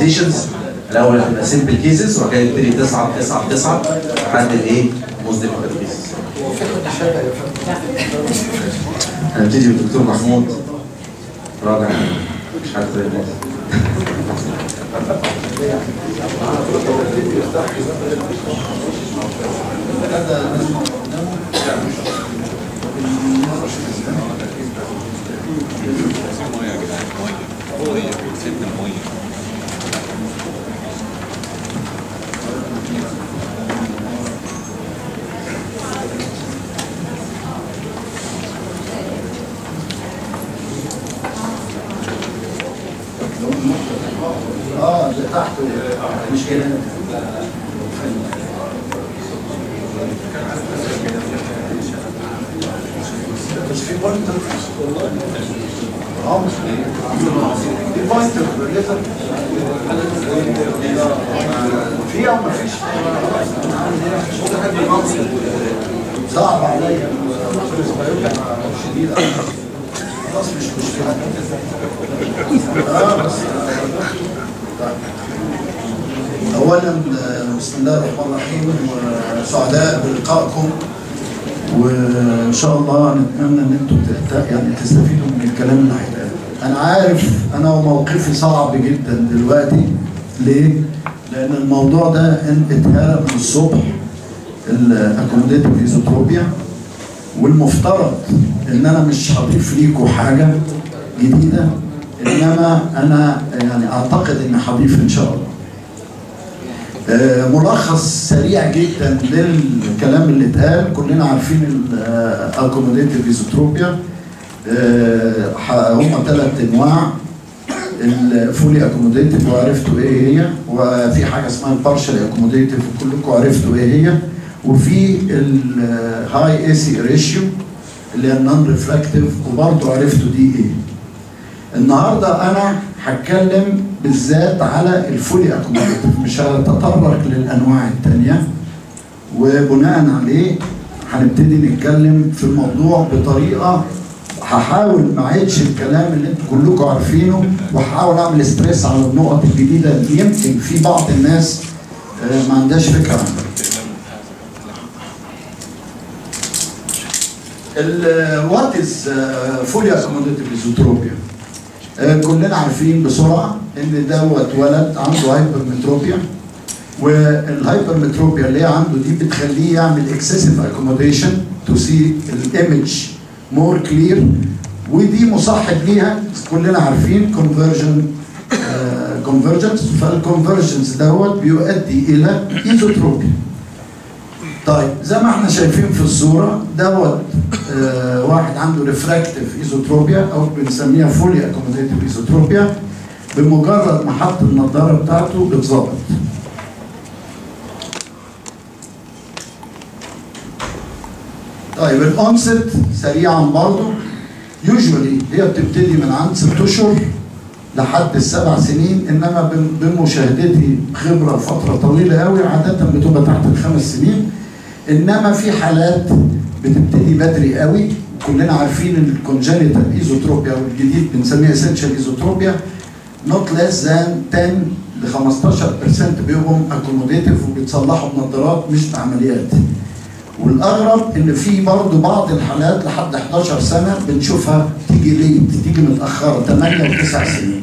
مانيفستيشنز الاول هتبقى سمبل كيسز وبعد كده تبتدي تصعد تصعد تصعد لحد الايه؟ موست ديفيكالت كيسز هنبتدي بالدكتور محمود راجع مش عارف ايه اه اللي تحته مش كده بس في بوينتر والله اه مش في بوينتر ليتر في او ما فيش صعب عليا شديد خلاص مش مشكله اه بس اولا آه، بسم الله الرحمن الرحيم وسعداء بلقائكم وان شاء الله نتمنى ان انتم تت- يعني تستفيدوا من الكلام اللي هيتقال. انا عارف انا وموقفي صعب جدا دلوقتي ليه؟ لان الموضوع ده ان- اتهرى من الصبح الاكوموديتيف ايزوتروبيا والمفترض ان انا مش هضيف ليكم حاجه جديده انما انا يعني اعتقد اني هضيف ان شاء الله. آه، ملخص سريع جدا للكلام اللي اتقال كلنا عارفين الاكوموديتيف ايزوتروبيا هم ثلاث انواع الفولي اكوموديتيف وعرفتوا ايه هي وفي حاجه اسمها البارشال اكوموديتيف وكلكم عرفتوا ايه هي وفي الهاي اي سي ريشيو اللي هي النون ريفلكتيف وبرضه عرفتوا دي ايه النهارده انا هتكلم بالذات على الفولي اكوموديتيف مش هتطرق للانواع الثانيه وبناء عليه هنبتدي نتكلم في الموضوع بطريقه هحاول ما اعيدش الكلام اللي انتوا كلكم عارفينه وهحاول اعمل ستريس على النقط الجديده اللي يمكن في بعض الناس آه، ما عندهاش فكره عنها. وات از فولي اكوموديتيف ايزوتروبيا كلنا عارفين بسرعه ان دوت ولد عنده هايبرمتروبيا والهايبرمتروبيا اللي هي عنده دي بتخليه يعمل اكسسيف اكوموديشن تو سي الايمج مور كلير ودي مصاحب ليها كلنا عارفين كونفرجن كونفرجنس فالكونفرجنس دوت بيؤدي الى ايزوتروبيا طيب زي ما احنا شايفين في الصوره دوت آه واحد عنده ريفراكتيف ايزوتروبيا او بنسميها فولي اكوموديتيف ايزوتروبيا بمجرد ما حط النضاره بتاعته بتظبط طيب الاونست سريعا برضه يوجوالي هي بتبتدي من عند ست اشهر لحد السبع سنين انما بم- بمشاهدتي خبره فتره طويله قوي عاده بتبقى تحت الخمس سنين انما في حالات بتبتدي بدري قوي كلنا عارفين ان الكونجنتال ايزوتروبيا والجديد بنسميها اسينشال ايزوتروبيا نوت ليس ذان 10 ل 15% بيبقوا اكوموديتيف وبيتصلحوا بنظارات مش بعمليات والاغرب ان في برضه بعض الحالات لحد 11 سنه بنشوفها تيجي ليت تيجي متاخره 8 و9 سنين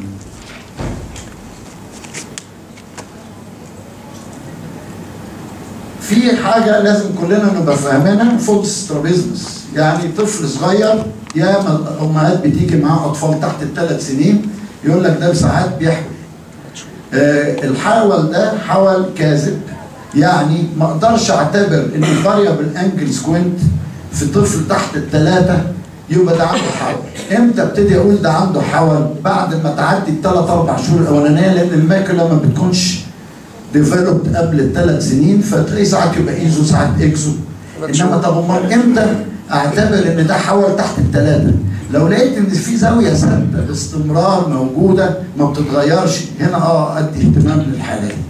في حاجه لازم كلنا نبقى فاهمينها فود سترابيزمس يعني طفل صغير ياما الامهات بتيجي معاه اطفال تحت الثلاث سنين يقول لك ده ساعات بيحول آه، الحول ده حول كاذب يعني ما اقدرش اعتبر ان الفاريبل انجل سكوينت في طفل تحت الثلاثه يبقى ده عنده حول امتى ابتدي اقول ده عنده حول بعد ما تعدي الثلاث اربع شهور الاولانيه لان الماكله ما بتكونش ديفلوبد قبل الثلاث سنين فتلاقي ساعات يبقى ايزو ساعات اكزو انما طب امال امتى اعتبر ان ده حول تحت الثلاثه لو لقيت ان في زاويه ثابته باستمرار موجوده ما بتتغيرش هنا اه ادي اهتمام للحاله دي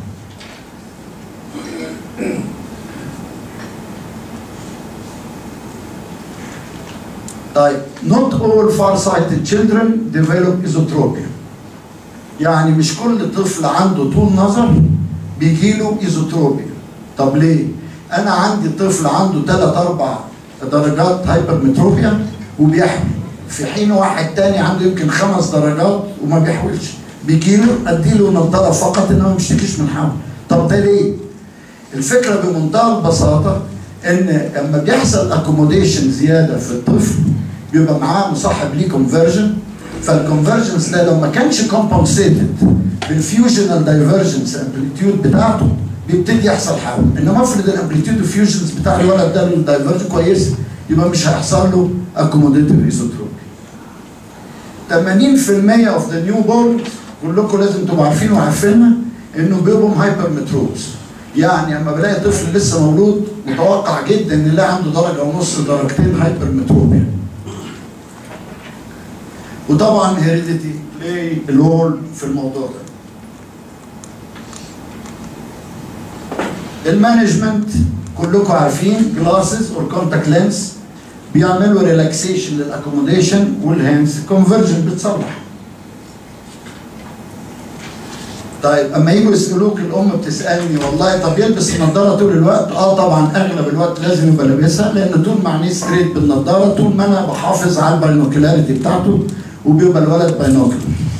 طيب not all far-sighted children develop esotropia يعني مش كل طفل عنده طول نظر بيجيله ايزوتروبيا طب ليه؟ انا عندي طفل عنده 3 4 درجات هايبرمتروبيا وبيحمل في حين واحد تاني عنده يمكن خمس درجات وما بيحولش بيجيله اديله نظاره فقط انه ما بيشتكيش من حول طب ده ليه؟ الفكره بمنتهى البساطه ان لما بيحصل اكوموديشن زياده في الطفل بيبقى معاه مصاحب ليه كونفرجن فالكونفرجنس ده لو ما كانش كومبنسيتد بالفيوجنال دايفرجنس امبليتيود بتاعته بيبتدي يحصل حول انما افرض الامبليتيود الفيوجنز بتاع الولد ده الدايفرجن كويس يبقى مش هيحصل له اكوموديتيف ايزوتروبي 80% اوف ذا نيو بورن كلكم لازم تبقوا عارفين وعارفينها انه بيبقوا هايبر متروبس يعني اما بلاقي طفل لسه مولود متوقع جدا ان لا عنده درجه ونص درجتين هايبر متروبيا وطبعا هيريديتي بلاي الرول في الموضوع ده المانجمنت كلكم عارفين جلاسز اور كونتاكت لينس بيعملوا ريلاكسيشن للاكوموديشن والهاندز كونفرجن بتصلح طيب اما يجوا يسالوك الام بتسالني والله طب يلبس النضاره طول الوقت؟ اه طبعا اغلب الوقت لازم يبقى لابسها لان طول ما عينيه ستريت بالنضاره طول ما انا بحافظ على الباينوكيلاريتي بتاعته وبيبقى الولد باينوكلر.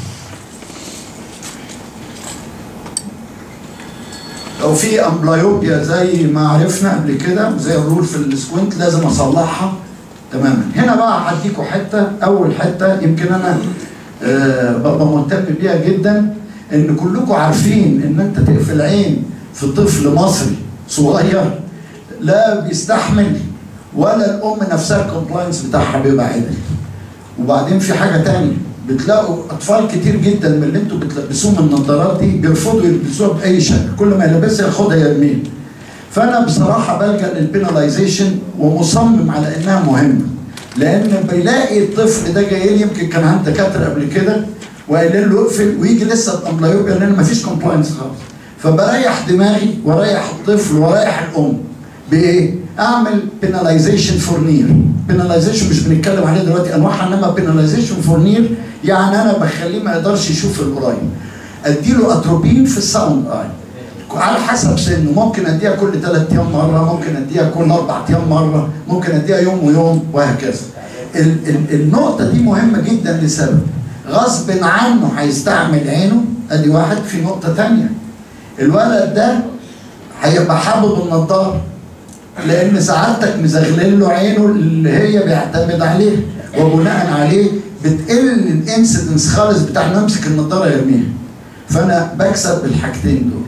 لو في امبلايوبيا زي ما عرفنا قبل كده زي الرول في السكوينت لازم اصلحها تماما هنا بقى هديكوا حته اول حته يمكن انا آه ببقى مهتم بيها جدا ان كلكم عارفين ان انت تقفل عين في طفل مصري صغير لا بيستحمل ولا الام نفسها الكومبلاينس بتاعها بيبقى عدل وبعدين في حاجه تانية بتلاقوا اطفال كتير جدا من اللي انتوا بتلبسوهم النضارات دي بيرفضوا يلبسوها باي شكل كل ما يلبسها ياخدها يرميها فانا بصراحه بلجا للبيناليزيشن ومصمم على انها مهمه لان بيلاقي الطفل ده جاي لي يمكن كان عند دكاتره قبل كده وقايلين له اقفل ويجي لسه بامبلايوبيا لان مفيش كومبلاينس خالص فبريح دماغي واريح الطفل واريح الام بايه؟ اعمل بيناليزيشن فور نير بيناليزيشن مش بنتكلم عليه دلوقتي انواعها انما بيناليزيشن فور نير يعني انا بخليه ما يقدرش يشوف القريب اديله اتروبين في الساوند اي على حسب سنه ممكن اديها كل ثلاث ايام مره ممكن اديها كل اربع ايام مره ممكن اديها يوم ويوم وهكذا ال ال النقطه دي مهمه جدا لسبب غصب عنه هيستعمل عينه ادي واحد في نقطه ثانيه الولد ده هيبقى حابب النضاره لان سعادتك مزغلل له عينه اللي هي بيعتمد عليه وبناء عليه بتقل الانسيدنس خالص بتاع انه يمسك النضاره يرميها فانا بكسب الحاجتين دول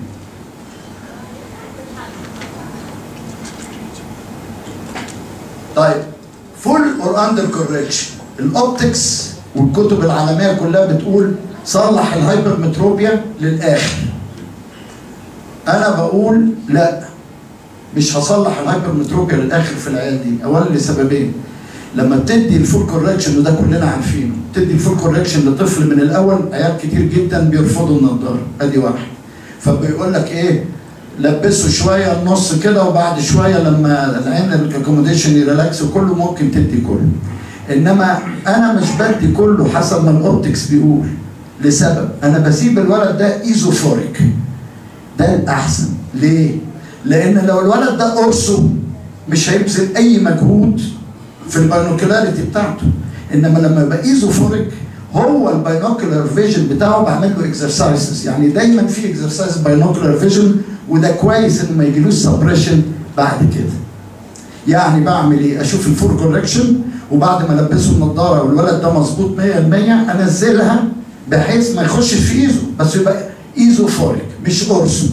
طيب فول اور اندر كوركشن الاوبتكس والكتب العالميه كلها بتقول صلح الهايبرمتروبيا للاخر انا بقول لا مش هصلح الهايبرمتروبيا للاخر في العيال دي اولا لسببين لما بتدي الفول كوركشن وده كلنا عارفينه تدي الفول كوركشن لطفل من الاول عيال كتير جدا بيرفضوا النضاره ادي واحد فبيقول لك ايه لبسه شويه النص كده وبعد شويه لما العين الاكوموديشن يريلاكس وكله ممكن تدي كله انما انا مش بدي كله حسب ما الاوبتكس بيقول لسبب انا بسيب الولد ده ايزوفوريك ده الاحسن ليه؟ لان لو الولد ده قرصه مش هيبذل اي مجهود في الباينوكولاريتي بتاعته انما لما يبقى ايزوفوريك هو الباينوكولار فيجن بتاعه بعمل له اكسرسايزز يعني دايما في اكسرسايز باينوكولار فيجن وده كويس ان ما يجيلوش سبريشن بعد كده يعني بعمل ايه اشوف الفور كوركشن وبعد ما البسه النضاره والولد ده مظبوط 100% انزلها بحيث ما يخشش في ايزو بس يبقى ايزوفوريك مش اورسو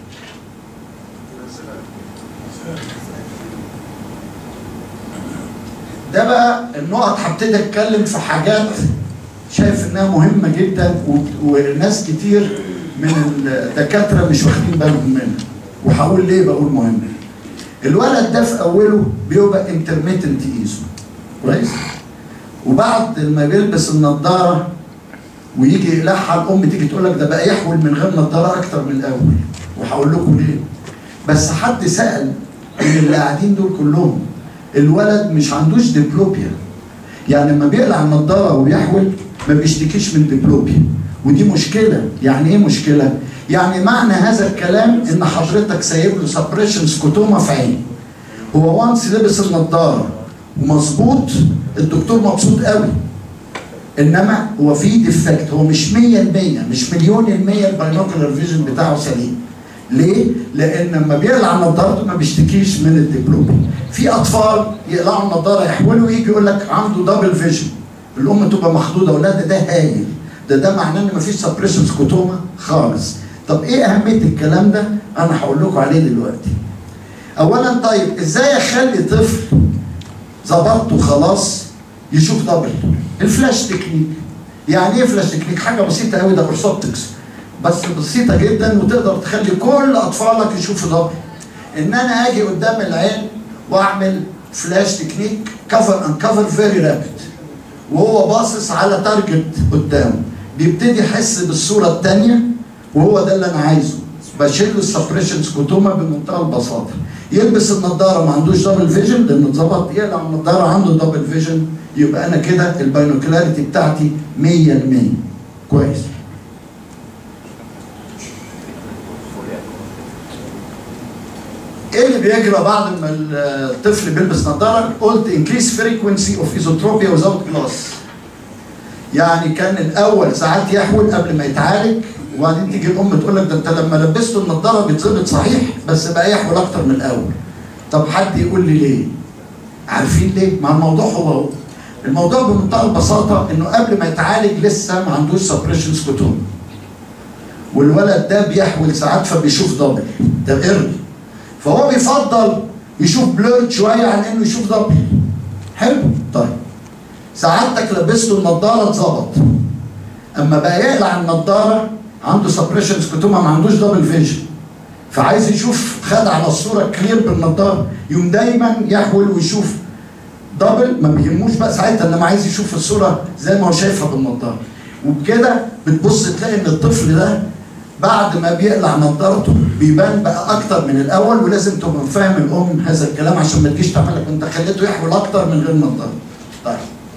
ده بقى النقط هبتدي اتكلم في حاجات شايف انها مهمه جدا وناس كتير من الدكاتره مش واخدين بالهم منها وهقول ليه بقول مهمه الولد ده في اوله بيبقى انترميتنت ايزو كويس وبعد ما بيلبس النضاره ويجي يقلعها الام تيجي تقول لك ده بقى يحول من غير نضاره اكتر من الاول وهقول لكم ليه بس حد سال من اللي قاعدين دول كلهم الولد مش عندوش ديبلوبيا يعني لما بيقلع النضاره وبيحول ما بيشتكيش من ديبلوبيا ودي مشكله يعني ايه مشكله يعني معنى هذا الكلام ان حضرتك سايب له سبريشن سكوتوما في عينه هو وانس لبس النضاره ومظبوط الدكتور مبسوط قوي انما هو في ديفكت هو مش 100% مش مليون المية الباينوكولار فيجن بتاعه سليم ليه؟ لان لما بيقلع نظارته ما بيشتكيش من الدبلومي في اطفال يقلعوا النظاره يحولوا يجي يقول لك عنده دبل فيجن الام تبقى مخضوضه ولا ده ده هايل ده ده معناه ان مفيش سبريشن سكوتوما خالص طب ايه اهميه الكلام ده؟ انا هقول لكم عليه دلوقتي اولا طيب ازاي اخلي طفل ظبطته خلاص يشوف دبل الفلاش تكنيك يعني ايه فلاش تكنيك حاجه بسيطه قوي ده اورثوبتكس بس بسيطه جدا وتقدر تخلي كل اطفالك يشوفوا دبل ان انا اجي قدام العين واعمل فلاش تكنيك كفر ان كفر فيري رابيد وهو باصص على تارجت قدامه بيبتدي يحس بالصوره الثانيه وهو ده اللي انا عايزه بشيل له السبريشن سكوتوما بمنتهى البساطه يلبس النضاره ما عندوش دبل فيجن لان اتظبط يقلع النضاره عنده دبل فيجن يبقى انا كده الباينوكلاريتي بتاعتي 100% كويس ايه اللي بيجرى بعد ما الطفل بيلبس نظاره؟ قلت increase frequency of esotropia without glass. يعني كان الاول ساعات يحول قبل ما يتعالج وبعدين تيجي الام تقول لك ده انت لما لبسته النضاره بيتظبط صحيح بس بقى يحول اكتر من الاول. طب حد يقول لي ليه؟ عارفين ليه؟ ما الموضوع هو هو. الموضوع بمنتهى البساطه انه قبل ما يتعالج لسه ما عندوش سبريشن سكوتوم. والولد ده بيحول ساعات فبيشوف دبل ده ايرلي. فهو بيفضل يشوف بلورد شويه عن انه يشوف دبل. حلو؟ طيب. سعادتك لبسته النضاره اتظبط. اما بقى يقلع النضاره عنده سبريشن سكوتوما ما عندوش دبل فيجن. فعايز يشوف خد على الصوره كلير بالنضاره يوم دايما يحول ويشوف دبل ما بيهموش بقى ساعتها انما عايز يشوف الصوره زي ما هو شايفها بالنضاره وبكده بتبص تلاقي ان الطفل ده بعد ما بيقلع نظارته بيبان بقى اكتر من الاول ولازم تبقى فاهم الام هذا الكلام عشان ما تجيش تعمل لك انت خليته يحول اكتر من غير نظاره. طيب.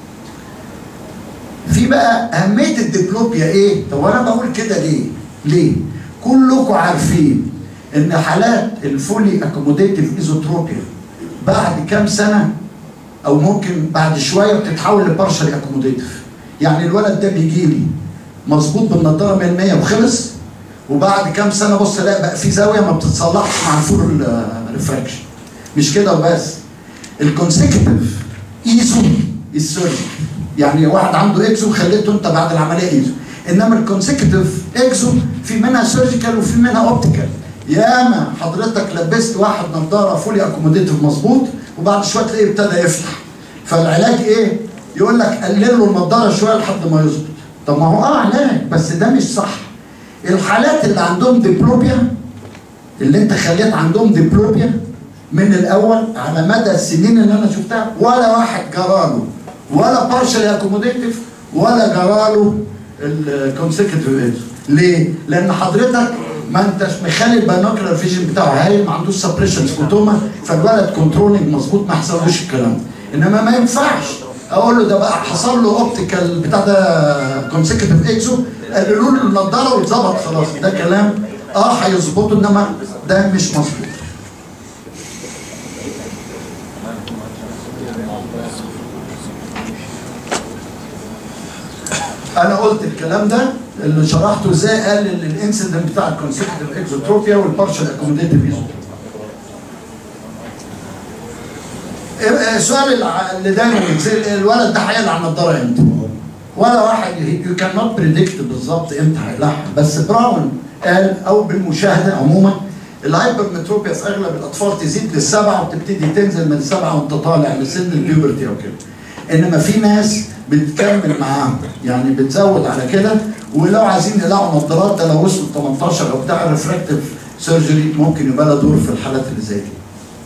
في بقى اهميه الديبلوبيا ايه؟ طب انا بقول كده ليه؟ ليه؟ كلكم عارفين ان حالات الفولي اكوموديتيف ايزوتروبيا بعد كام سنه او ممكن بعد شويه بتتحول لبارشل اكوموديتيف. يعني الولد ده بيجي لي مظبوط بالنضاره 100% وخلص وبعد كام سنه بص الاقي بقى في زاويه ما بتتصلحش مع الفول ريفراكشن مش كده وبس الكونسيكتيف ايزو السيرجي يعني واحد عنده اكزو خليته انت بعد العمليه ايزو انما الكونسيكتيف اكزو في منها سيرجيكال وفي منها اوبتيكال ياما حضرتك لبست واحد نظاره فولي اكوموديتيف مظبوط وبعد شويه تلاقيه ابتدى يفتح فالعلاج ايه؟ يقول لك قلل له النظاره شويه لحد ما يظبط طب ما هو اه علاج بس ده مش صح الحالات اللي عندهم ديبلوبيا اللي انت خليت عندهم ديبلوبيا من الاول على مدى السنين اللي انا شفتها ولا واحد جراله ولا بارشل اكوموديتيف ولا جراله الكونسيكتيف ليه؟ لان حضرتك ما انتش مخلي الباينوكلر فيجن بتاعه هايل ما عندوش سبريشن سكوتوما فالولد كنترولنج مظبوط ما حصلوش الكلام انما ما ينفعش اقول له ده بقى حصل له اوبتيكال بتاع ده كونسيكتيف اكزو قالوا له النضاره واتظبط خلاص ده كلام اه هيظبطه انما ده مش مظبوط انا قلت الكلام ده اللي شرحته ازاي قلل الانسيدنت بتاع الكونسيكتيف اكزوتروبيا والبارشال اكوموديتيف السؤال اللي دايما بيتسال الولد ده هيقلع النضاره امتى؟ ولا واحد يو كان نوت بريدكت بالظبط امتى هيقلعها بس براون قال او بالمشاهده عموما الهايبرمتروبيا في اغلب الاطفال تزيد للسبعه وتبتدي تنزل من السبعه وانت طالع لسن البيوبرتي او كده. انما في ناس بتكمل معاهم يعني بتزود على كده ولو عايزين يقلعوا نظارات ده لو وصلوا 18 او بتاع الريفراكتيف سيرجري ممكن يبقى لها دور في الحالات اللي زي دي.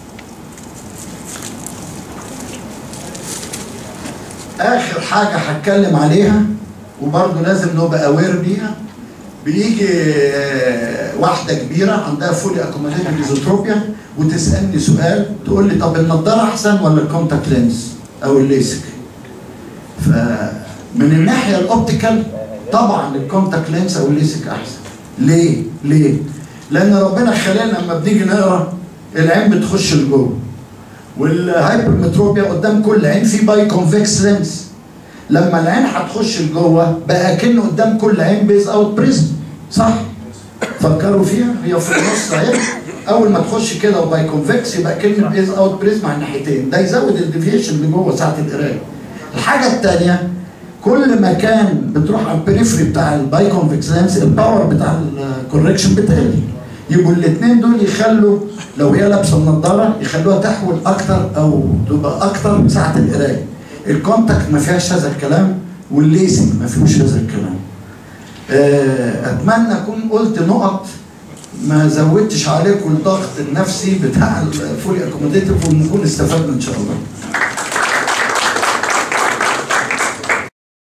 اخر حاجه هتكلم عليها وبرضه لازم نبقى اوير بيها بيجي واحده كبيره عندها فولي اكوموديتيف ايزوتروبيا وتسالني سؤال تقول لي طب النضاره احسن ولا الكونتاكت لينز او الليسك فمن الناحيه الاوبتيكال طبعا الكونتاكت لينس او الليسك احسن ليه ليه لان ربنا خلانا لما بنيجي نقرا العين بتخش لجوه والهايبرمتروبيا قدام كل عين في باي كونفكس لينس لما العين هتخش لجوه بقى كأنه قدام كل عين بيز اوت بريزم صح فكروا فيها هي في النص اهي اول ما تخش كده وباي كونفكس يبقى كلمه بيز اوت بريزم على الناحيتين ده يزود الديفيشن اللي جوه ساعه القرايه الحاجه الثانيه كل ما كان بتروح على البريفري بتاع الباي كونفكس لينس الباور بتاع الكوركشن بتقل يبقوا الاثنين دول يخلوا لو هي لابسه النضاره يخلوها تحول اكتر او تبقى اكتر ساعه القرايه الكونتاكت ما فيهاش هذا الكلام والليسنج ما فيهوش هذا الكلام آه، اتمنى اكون قلت نقط ما زودتش عليكم الضغط النفسي بتاع الفولي اكوموديتيف ونكون استفدنا ان شاء الله